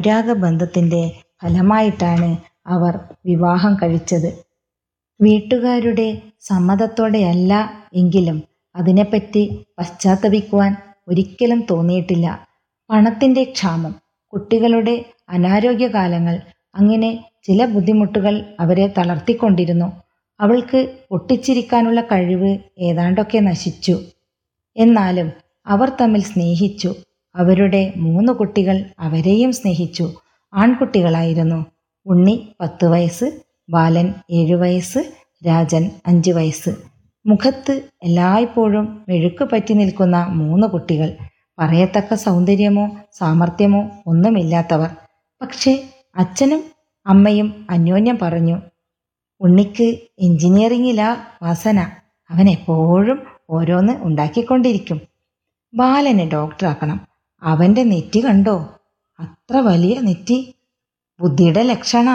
അനുരാഗ ബന്ധത്തിൻ്റെ ഫലമായിട്ടാണ് അവർ വിവാഹം കഴിച്ചത് വീട്ടുകാരുടെ സമ്മതത്തോടെയല്ല എങ്കിലും അതിനെപ്പറ്റി പശ്ചാത്തപിക്കുവാൻ ഒരിക്കലും തോന്നിയിട്ടില്ല പണത്തിൻ്റെ ക്ഷാമം കുട്ടികളുടെ അനാരോഗ്യകാലങ്ങൾ അങ്ങനെ ചില ബുദ്ധിമുട്ടുകൾ അവരെ തളർത്തിക്കൊണ്ടിരുന്നു അവൾക്ക് പൊട്ടിച്ചിരിക്കാനുള്ള കഴിവ് ഏതാണ്ടൊക്കെ നശിച്ചു എന്നാലും അവർ തമ്മിൽ സ്നേഹിച്ചു അവരുടെ മൂന്ന് കുട്ടികൾ അവരെയും സ്നേഹിച്ചു ആൺകുട്ടികളായിരുന്നു ഉണ്ണി പത്ത് വയസ്സ് ബാലൻ ഏഴു വയസ്സ് രാജൻ അഞ്ച് വയസ്സ് മുഖത്ത് എല്ലായ്പ്പോഴും മെഴുക്ക് പറ്റി നിൽക്കുന്ന മൂന്ന് കുട്ടികൾ പറയത്തക്ക സൗന്ദര്യമോ സാമർഥ്യമോ ഒന്നുമില്ലാത്തവർ പക്ഷേ അച്ഛനും അമ്മയും അന്യോന്യം പറഞ്ഞു ഉണ്ണിക്ക് എഞ്ചിനീയറിംഗിലാ വാസന അവൻ എപ്പോഴും ഓരോന്ന് ഉണ്ടാക്കിക്കൊണ്ടിരിക്കും ബാലനെ ഡോക്ടറാക്കണം അവൻ്റെ നെറ്റി കണ്ടോ അത്ര വലിയ നെറ്റി ബുദ്ധിയുടെ ലക്ഷണ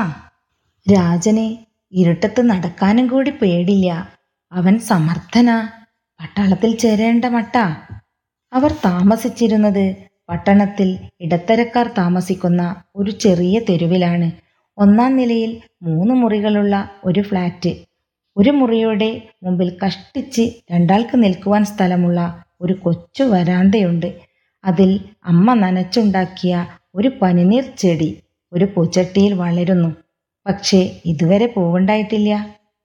രാജന് ഇരുട്ടത്ത് നടക്കാനും കൂടി പേടില്ല അവൻ സമർത്ഥനാ പട്ടാളത്തിൽ ചേരേണ്ട മട്ടാ അവർ താമസിച്ചിരുന്നത് പട്ടണത്തിൽ ഇടത്തരക്കാർ താമസിക്കുന്ന ഒരു ചെറിയ തെരുവിലാണ് ഒന്നാം നിലയിൽ മൂന്ന് മുറികളുള്ള ഒരു ഫ്ലാറ്റ് ഒരു മുറിയുടെ മുമ്പിൽ കഷ്ടിച്ച് രണ്ടാൾക്ക് നിൽക്കുവാൻ സ്ഥലമുള്ള ഒരു കൊച്ചു വരാന്തയുണ്ട് അതിൽ അമ്മ നനച്ചുണ്ടാക്കിയ ഒരു പനിനീർ ചെടി ഒരു പൂച്ചട്ടിയിൽ വളരുന്നു പക്ഷേ ഇതുവരെ പൂവുണ്ടായിട്ടില്ല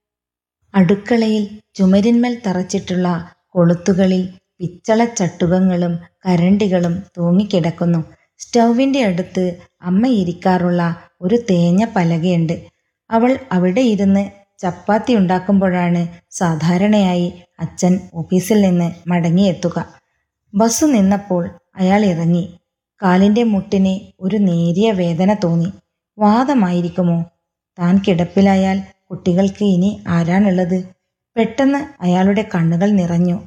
അടുക്കളയിൽ ചുമരിന്മേൽ തറച്ചിട്ടുള്ള കൊളുത്തുകളിൽ പിച്ചള ചട്ടുകങ്ങളും കരണ്ടികളും തൂങ്ങിക്കിടക്കുന്നു സ്റ്റൗവിൻ്റെ അടുത്ത് അമ്മ ഇരിക്കാറുള്ള ഒരു തേഞ്ഞ പലകയുണ്ട് അവൾ അവിടെ ഇരുന്ന് ചപ്പാത്തി ഉണ്ടാക്കുമ്പോഴാണ് സാധാരണയായി അച്ഛൻ ഓഫീസിൽ നിന്ന് മടങ്ങിയെത്തുക ബസ് നിന്നപ്പോൾ അയാൾ ഇറങ്ങി കാലിൻ്റെ മുട്ടിന് ഒരു നേരിയ വേദന തോന്നി വാദമായിരിക്കുമോ താൻ കിടപ്പിലായാൽ കുട്ടികൾക്ക് ഇനി ആരാണുള്ളത് പെട്ടെന്ന് അയാളുടെ കണ്ണുകൾ നിറഞ്ഞു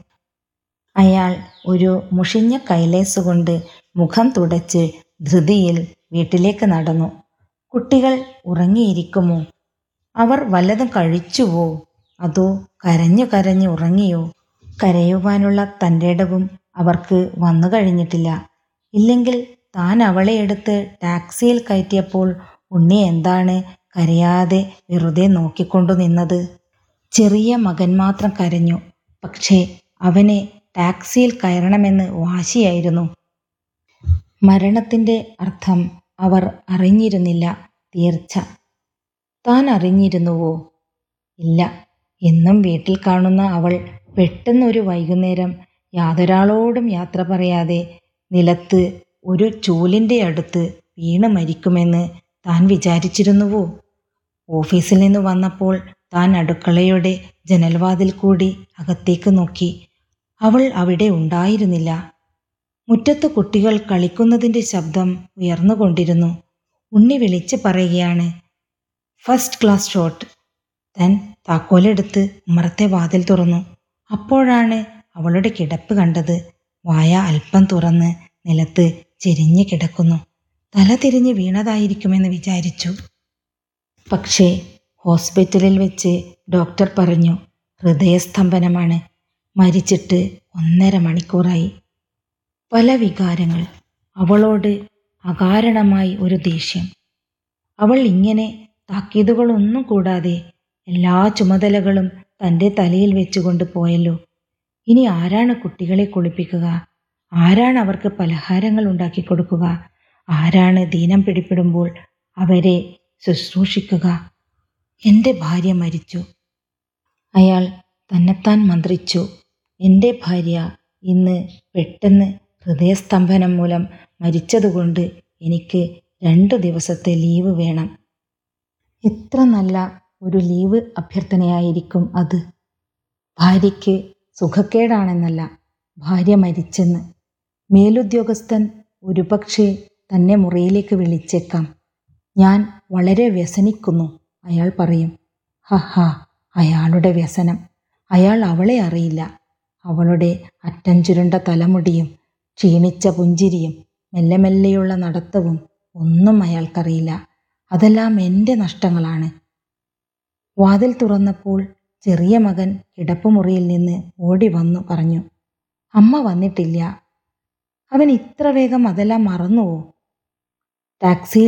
അയാൾ ഒരു മുഷിഞ്ഞ കൈലേസ് കൊണ്ട് മുഖം തുടച്ച് ധൃതിയിൽ വീട്ടിലേക്ക് നടന്നു കുട്ടികൾ ഉറങ്ങിയിരിക്കുമോ അവർ വല്ലതും കഴിച്ചുവോ അതോ കരഞ്ഞു കരഞ്ഞു ഉറങ്ങിയോ കരയുവാനുള്ള തൻ്റെ ഇടവും അവർക്ക് വന്നു കഴിഞ്ഞിട്ടില്ല ഇല്ലെങ്കിൽ താൻ അവളെ എടുത്ത് ടാക്സിയിൽ കയറ്റിയപ്പോൾ ഉണ്ണി എന്താണ് കരയാതെ വെറുതെ നോക്കിക്കൊണ്ടു നിന്നത് ചെറിയ മകൻ മാത്രം കരഞ്ഞു പക്ഷേ അവനെ ടാക്സിയിൽ കയറണമെന്ന് വാശിയായിരുന്നു മരണത്തിൻ്റെ അർത്ഥം അവർ അറിഞ്ഞിരുന്നില്ല തീർച്ച താൻ അറിഞ്ഞിരുന്നുവോ ഇല്ല എന്നും വീട്ടിൽ കാണുന്ന അവൾ പെട്ടെന്നൊരു വൈകുന്നേരം യാതൊരാളോടും യാത്ര പറയാതെ നിലത്ത് ഒരു ചൂലിൻ്റെ അടുത്ത് വീണ് മരിക്കുമെന്ന് താൻ വിചാരിച്ചിരുന്നുവോ ഓഫീസിൽ നിന്ന് വന്നപ്പോൾ താൻ അടുക്കളയുടെ ജനൽവാതിൽ കൂടി അകത്തേക്ക് നോക്കി അവൾ അവിടെ ഉണ്ടായിരുന്നില്ല മുറ്റത്ത് കുട്ടികൾ കളിക്കുന്നതിൻ്റെ ശബ്ദം ഉയർന്നുകൊണ്ടിരുന്നു ഉണ്ണി വിളിച്ച് പറയുകയാണ് ഫസ്റ്റ് ക്ലാസ് ഷോട്ട് താൻ താക്കോലെടുത്ത് ഉമ്മറത്തെ വാതിൽ തുറന്നു അപ്പോഴാണ് അവളുടെ കിടപ്പ് കണ്ടത് വായ അല്പം തുറന്ന് നിലത്ത് ചെരിഞ്ഞു കിടക്കുന്നു തല തിരിഞ്ഞ് വീണതായിരിക്കുമെന്ന് വിചാരിച്ചു പക്ഷേ ഹോസ്പിറ്റലിൽ വെച്ച് ഡോക്ടർ പറഞ്ഞു ഹൃദയസ്തംഭനമാണ് മരിച്ചിട്ട് ഒന്നര മണിക്കൂറായി പല വികാരങ്ങൾ അവളോട് അകാരണമായി ഒരു ദേഷ്യം അവൾ ഇങ്ങനെ താക്കീതുകളൊന്നും കൂടാതെ എല്ലാ ചുമതലകളും തൻ്റെ തലയിൽ വെച്ചുകൊണ്ട് പോയല്ലോ ഇനി ആരാണ് കുട്ടികളെ കുളിപ്പിക്കുക ആരാണ് അവർക്ക് പലഹാരങ്ങൾ ഉണ്ടാക്കി കൊടുക്കുക ആരാണ് ദീനം പിടിപ്പെടുമ്പോൾ അവരെ ശുശ്രൂഷിക്കുക എൻ്റെ ഭാര്യ മരിച്ചു അയാൾ തന്നെത്താൻ മന്ത്രിച്ചു എൻ്റെ ഭാര്യ ഇന്ന് പെട്ടെന്ന് ഹൃദയസ്തംഭനം മൂലം മരിച്ചതുകൊണ്ട് എനിക്ക് രണ്ട് ദിവസത്തെ ലീവ് വേണം എത്ര നല്ല ഒരു ലീവ് അഭ്യർത്ഥനയായിരിക്കും അത് ഭാര്യയ്ക്ക് സുഖക്കേടാണെന്നല്ല ഭാര്യ മരിച്ചെന്ന് മേലുദ്യോഗസ്ഥൻ ഒരുപക്ഷെ തന്നെ മുറിയിലേക്ക് വിളിച്ചേക്കാം ഞാൻ വളരെ വ്യസനിക്കുന്നു അയാൾ പറയും ഹഹ അയാളുടെ വ്യസനം അയാൾ അവളെ അറിയില്ല അവളുടെ അറ്റം ചുരുണ്ട തലമുടിയും ക്ഷീണിച്ച പുഞ്ചിരിയും മെല്ലെ മെല്ലെയുള്ള നടത്തവും ഒന്നും അയാൾക്കറിയില്ല അതെല്ലാം എൻ്റെ നഷ്ടങ്ങളാണ് വാതിൽ തുറന്നപ്പോൾ ചെറിയ മകൻ കിടപ്പുമുറിയിൽ നിന്ന് ഓടി വന്നു പറഞ്ഞു അമ്മ വന്നിട്ടില്ല അവൻ ഇത്ര വേഗം അതെല്ലാം മറന്നുവോ ടാക്സിയിൽ